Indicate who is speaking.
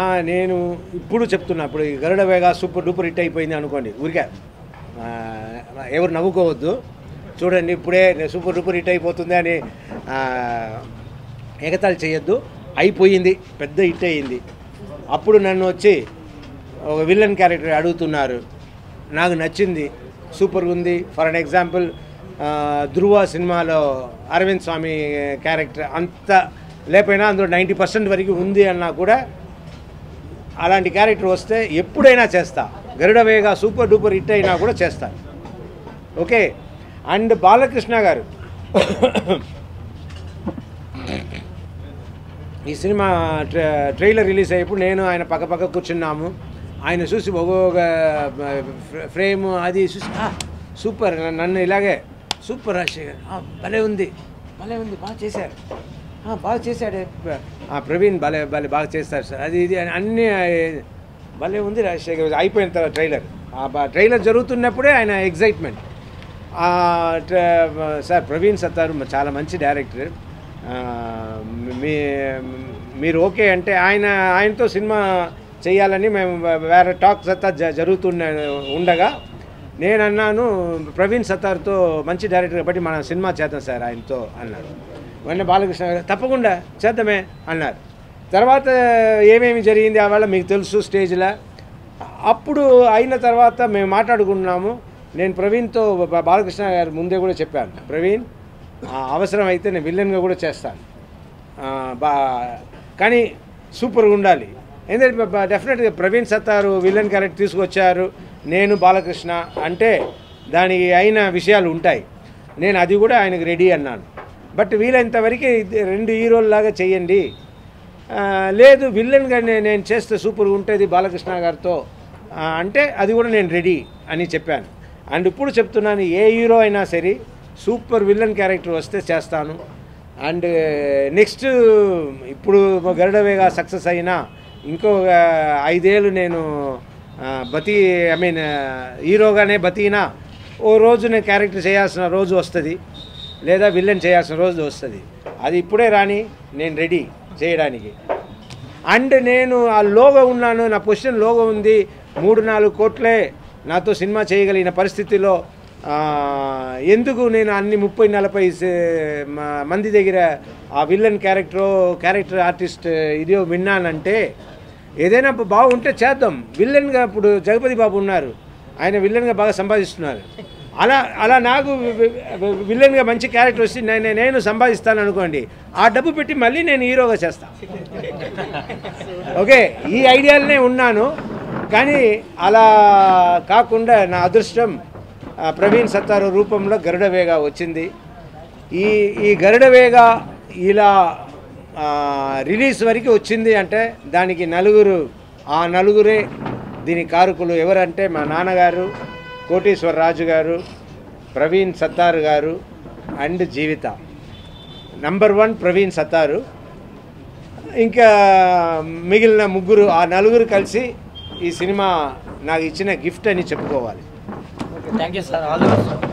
Speaker 1: ఆ, నేను ఇప్పుడు చెప్తున్నా ఇప్పుడు ఈ గరుడ వేగ సూపర్ డూపర్ హిట్ అయిపోయింది అనుకోండి ఊరికే ఆ, ఎవరు నవ్వుకోవద్దు చూడండి ఇప్పుడే నేను సూపర్ డూపర్ హిట్ అయిపోతుంది అని ఆ, ఎగతాళి చేయొద్దు అయిపోయింది పెద్ద హిట్ అయ్యింది అప్పుడు నన్ను వచ్చి ఒక విలన్ క్యారెక్టర్ అడుగుతున్నారు నాకు నచ్చింది సూపర్గా ఉంది ఫర్ అన్ ఎగ్జాంపుల్ ధృవ సినిమాలో అరవింద్ స్వామి క్యారెక్టర్ అంత లేకపోయినా అందులో నైంటీ పర్సెంట్ వరకు ఉంది అన్నా కూడా అలాంటి క్యారెక్టర్ వస్తే ఎప్పుడైనా చేస్తా గరుడ వేగ సూపర్ డూపర్ హిట్ అయినా కూడా చేస్తా ఓకే అండ్ బాలకృష్ణ గారు ఈ సినిమా ట్ర ట్రైలర్ రిలీజ్ అయ్యేప్పుడు నేను ఆయన పక్క పక్క కూర్చున్నాము ఆయన చూసి ఒక్కొక్క ఫ్రేమ్ అది చూసి "ఆ, సూపర్ నన్ను ఇలాగే సూపర్ రాజశేఖర్ ఆ, భలే ఉంది భలే ఉంది బాగా చేశారు "ఆ, బాగా చేశాడే ఆ, ప్రవీణ్ భలే భలే బాగా చేస్తారు సార్ అది ఇది అని అన్నీ భలే ఉంది రాజశేఖర్ అయిపోయిన తర్వాత ట్రైలర్ ఆ బ- ట్రైలర్ జరుగుతున్నప్పుడే ఆయన ఎగ్జైట్మెంట్ ఆ, ట్ర- సార్ ప్రవీణ్ సత్తారు చాలా మంచి డైరెక్టర్ ఆ, మీ మీరు ఓకే అంటే ఆయన ఆయనతో సినిమా చేయాలని మేము వేరే టాక్స్ అంతా జ- జరుగుతున్న ఉండగా నేను అన్నాను ప్రవీణ్ సత్తార్తో మంచి డైరెక్టర్ కాబట్టి మన సినిమా చేద్దాం సార్ ఆయనతో అన్నాడు వెంటనే బాలకృష్ణ గారు తప్పకుండా చేద్దామే అన్నారు తర్వాత ఏమేమి జరిగింది ఆవేళ మీకు తెలుసు స్టేజ్లో అప్పుడు అయిన తర్వాత మేము మాట్లాడుకున్నాము నేను ప్రవీణ్తో బా- బాలకృష్ణ గారు ముందే కూడా చెప్పాను ప్రవీణ్ ఆ, అవసరం అయితే నేను విలన్గా కూడా చేస్తాను ఆ, బా కానీ సూపర్గా ఉండాలి ఎందుకంటే బ- డెఫినెట్గా ప్రవీణ్ సత్తారు విలన్ క్యారెక్టర్ తీసుకొచ్చారు నేను బాలకృష్ణ అంటే దానికి అయిన విషయాలు ఉంటాయి నేను అది కూడా ఆయనకు రెడీ అన్నాను బట్ వీలైనంత వరకు ఇది రెండు హీరోల్లాగా చేయండి ఆ, లేదు విల్లన్గా నే- నేను చేస్తే సూపర్గా ఉంటుంది బాలకృష్ణ గారితో ఆ, అంటే అది కూడా నేను రెడీ అని చెప్పాను అండ్ ఇప్పుడు చెప్తున్నాను ఏ హీరో అయినా సరే సూపర్ విల్లన్ క్యారెక్టర్ వస్తే చేస్తాను అండ్ నెక్స్ట్ ఇప్పుడు గరుడవేగా సక్సెస్ అయినా ఇంకో ఆ, ఐదేళ్ళు నేను ఆ, బతి ఐ మీన్ హీరోగానే బతికినా ఓ రోజు నేను క్యారెక్టర్ చేయాల్సిన రోజు వస్తుంది లేదా విల్లన్ చేయాల్సిన రోజు వస్తుంది అది ఇప్పుడే రాని నేను రెడీ చేయడానికి అండ్ నేను ఆ లోగో ఉన్నాను నా పొజిషన్ లోగో ఉంది మూడు నాలుగు కోట్లే నాతో సినిమా చేయగలిగిన పరిస్థితిలో ఆ, ఎందుకు నేను అన్ని ముప్పై నలభై సే- మ- మంది దగ్గర ఆ విల్లన్ క్యారెక్టర్ క్యారెక్టర్ ఆర్టిస్ట్ ఇదో విన్నానంటే ఏదైనా బాగుంటే చేద్దాం విల్లన్గా ఇప్పుడు జగపతి బాబు ఉన్నారు ఆయన విల్లన్గా బాగా సంపాదిస్తున్నారు అలా అలా నాకు వి- వి- విల్లన్గా మంచి క్యారెక్టర్ వచ్చి నేను నేను సంపాదిస్తాను అనుకోండి ఆ డబ్బు పెట్టి మళ్ళీ నేను హీరోగా చేస్తాను ఓకే ఈ ఐడియాలనే ఉన్నాను కానీ అలా కాకుండా నా అదృష్టం ఆ, ప్రవీణ్ సత్తారు రూపంలో గరుడవేగ వచ్చింది ఈ ఈ గరుడవేగ ఇలా ఆ, రిలీజ్ వరకు వచ్చింది అంటే దానికి నలుగురు ఆ నలుగురే దీని కారకులు ఎవరంటే మా నాన్నగారు కోటేశ్వర రాజు గారు Praveen Sattaru garu and Jeevitha number one Praveen Sattaru ఇంకా మిగిలిన ముగ్గురు ఆ నలుగురు కలిసి ఈ సినిమా నాకు ఇచ్చిన గిఫ్ట్ అని చెప్పుకోవాలి
Speaker 2: thank you sir all the best